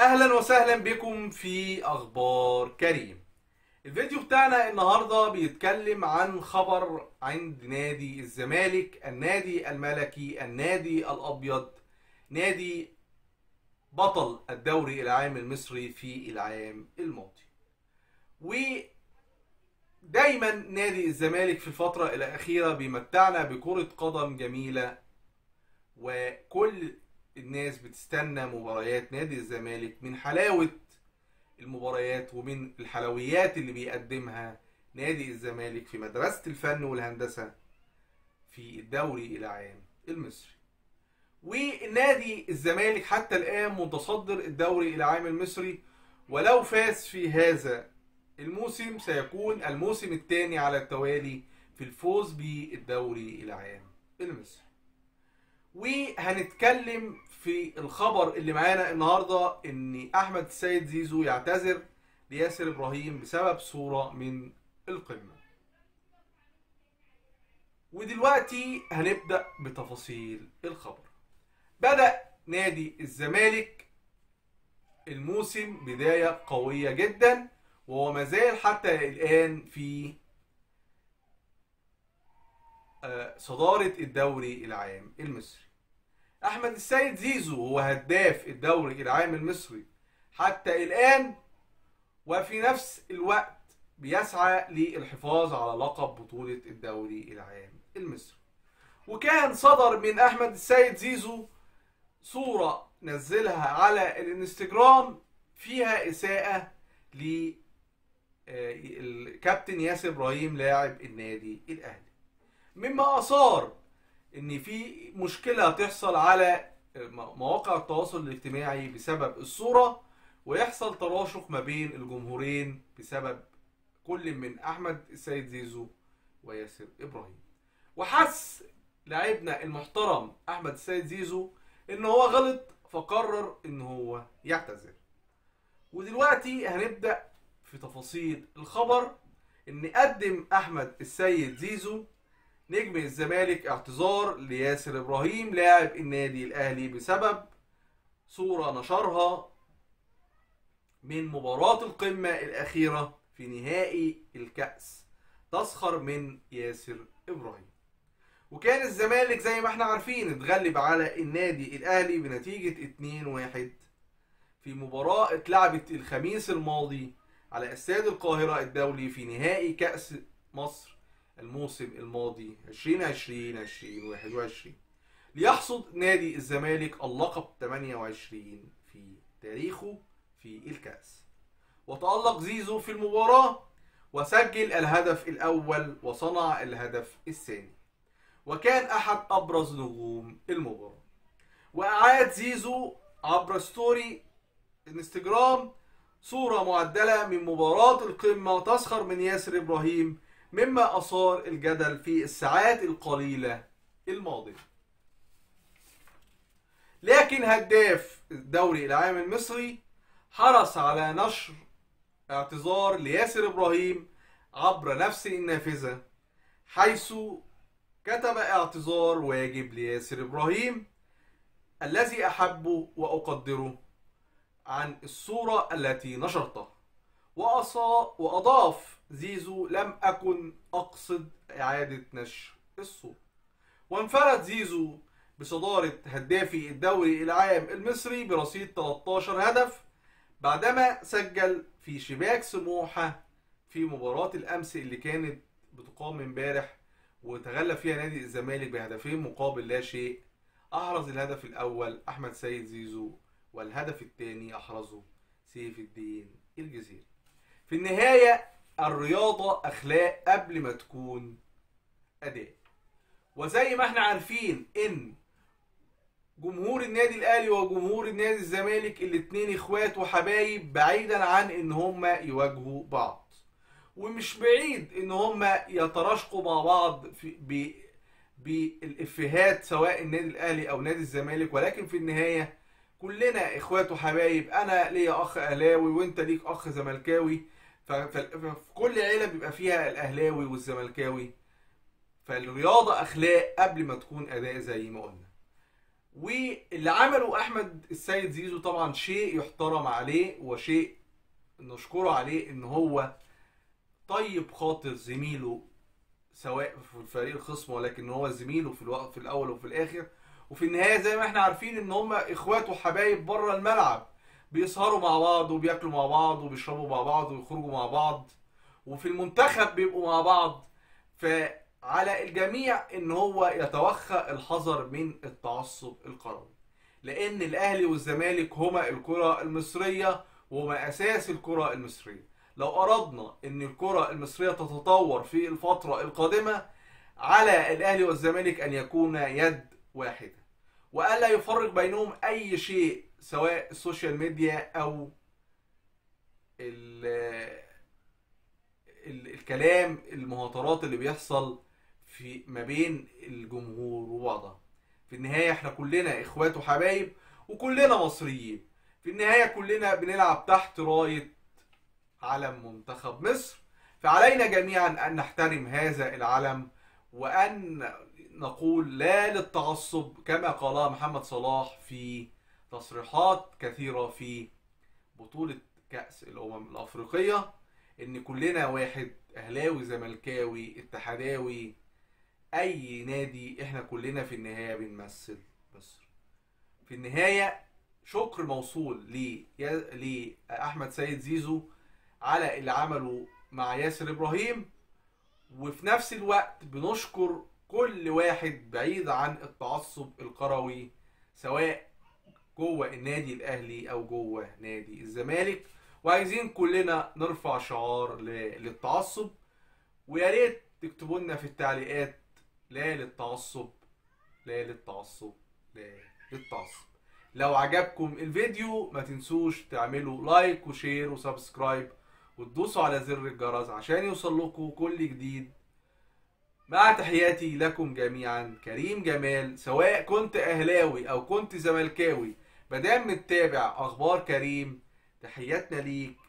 اهلا وسهلا بكم في اخبار كريم الفيديو بتاعنا النهارده بيتكلم عن خبر عند نادي الزمالك النادي الملكي النادي الابيض نادي بطل الدوري العام المصري في العام الماضي ودايما نادي الزمالك في الفترة الأخيرة بيمتعنا بكرة قدم جميلة وكل الناس بتستنى مباريات نادي الزمالك من حلاوة المباريات ومن الحلويات اللي بيقدمها نادي الزمالك في مدرسة الفن والهندسة في الدوري العام المصري ونادي الزمالك حتى الآن متصدر الدوري العام المصري ولو فاز في هذا الموسم سيكون الموسم الثاني على التوالي في الفوز بالدوري العام المصري وهنتكلم في الخبر اللي معانا النهارده ان احمد السيد زيزو يعتذر لياسر ابراهيم بسبب صوره من القمه ودلوقتي هنبدا بتفاصيل الخبر بدا نادي الزمالك الموسم بدايه قويه جدا وهو مازال حتى الان في صداره الدوري العام المصري احمد السيد زيزو هو هداف الدوري العام المصري حتى الان وفي نفس الوقت بيسعى للحفاظ على لقب بطولة الدوري العام المصري وكان صدر من احمد السيد زيزو صورة نزلها على الانستجرام فيها اساءة للكابتن ياسر ابراهيم لاعب النادي الاهلي مما اثار ان في مشكله تحصل على مواقع التواصل الاجتماعي بسبب الصوره ويحصل تراشق ما بين الجمهورين بسبب كل من احمد السيد زيزو وياسر ابراهيم وحس لاعبنا المحترم احمد السيد زيزو ان هو غلط فقرر ان هو يعتذر ودلوقتي هنبدا في تفاصيل الخبر ان قدم احمد السيد زيزو نجم الزمالك اعتذار لياسر ابراهيم لاعب النادي الاهلي بسبب صورة نشرها من مباراة القمة الأخيرة في نهائي الكأس تسخر من ياسر إبراهيم وكان الزمالك زي ما احنا عارفين اتغلب على النادي الأهلي بنتيجة 2-1 في مباراة اتلعبت الخميس الماضي على استاد القاهرة الدولي في نهائي كأس مصر الموسم الماضي 2020 2021 ليحصد نادي الزمالك اللقب 28 في تاريخه في الكأس وتألق زيزو في المباراة وسجل الهدف الأول وصنع الهدف الثاني وكان أحد أبرز نجوم المباراة وأعاد زيزو عبر ستوري انستجرام صورة معدلة من مباراة القمة تسخر من ياسر إبراهيم مما أثار الجدل في الساعات القليلة الماضية لكن هداف الدوري العام المصري حرص على نشر اعتذار لياسر إبراهيم عبر نفس النافذة حيث كتب اعتذار واجب لياسر إبراهيم الذي أحبه وأقدره عن الصورة التي نشرتها وأضاف زيزو لم أكن أقصد إعادة نشر الصورة وانفرد زيزو بصدارة هدافي الدوري العام المصري برصيد 13 هدف بعدما سجل في شباك سموحة في مباراة الأمس اللي كانت بتقام امبارح وتغلب فيها نادي الزمالك بهدفين مقابل لا شيء أحرز الهدف الأول أحمد سيد زيزو والهدف الثاني أحرزه سيف الدين الجزيري في النهاية الرياضة أخلاق قبل ما تكون أداء وزي ما احنا عارفين إن جمهور النادي الأهلي وجمهور النادي الزمالك الاتنين إخوات وحبايب بعيدا عن إن هما يواجهوا بعض ومش بعيد إن هما يتراشقوا مع بعض في ب بالإفيهات سواء النادي الأهلي أو نادي الزمالك ولكن في النهاية كلنا إخوات وحبايب أنا ليا أخ أهلاوي وأنت ليك أخ زملكاوي ففي كل عيلة بيبقى فيها الأهلاوي والزملكاوي فالرياضة أخلاق قبل ما تكون أداء زي ما قلنا واللي عمله احمد السيد زيزو طبعا شيء يحترم عليه وشيء نشكره عليه ان هو طيب خاطر زميله سواء في الفريق الخصم ولكن هو زميله في الوقت في الاول وفي الاخر وفي النهايه زي ما احنا عارفين ان هم اخوات وحبايب بره الملعب بيسهروا مع بعض وبياكلوا مع بعض وبيشربوا مع بعض ويخرجوا مع بعض وفي المنتخب بيبقوا مع بعض فعلى الجميع ان هو يتوخى الحذر من التعصب الكروي لان الاهلي والزمالك هما الكره المصريه وهما اساس الكره المصريه لو اردنا ان الكره المصريه تتطور في الفتره القادمه على الاهلي والزمالك ان يكون يد واحده والا يفرق بينهم اي شيء سواء السوشيال ميديا او ال ال الكلام المهاترات اللي بيحصل في ما بين الجمهور وبعضها في النهايه احنا كلنا اخوات وحبايب وكلنا مصريين في النهايه كلنا بنلعب تحت رايه علم منتخب مصر فعلينا جميعا ان نحترم هذا العلم وان نقول لا للتعصب كما قالها محمد صلاح في تصريحات كثيره في بطوله كاس الامم الافريقيه ان كلنا واحد اهلاوي زملكاوي اتحداوي اي نادي احنا كلنا في النهايه بنمثل مصر في النهايه شكر موصول ل لاحمد سيد زيزو على اللي عمله مع ياسر ابراهيم وفي نفس الوقت بنشكر كل واحد بعيد عن التعصب الكروي سواء جوه النادي الاهلي او جوه نادي الزمالك وعايزين كلنا نرفع شعار للتعصب ويا ريت تكتبوا لنا في التعليقات لا للتعصب لا للتعصب لا للتعصب لو عجبكم الفيديو ما تنسوش تعملوا لايك وشير وسبسكرايب وتدوسوا على زر الجرس عشان يوصل لكم كل جديد مع تحياتي لكم جميعا كريم جمال سواء كنت اهلاوي او كنت زملكاوي مادام متابع اخبار كريم تحياتنا ليك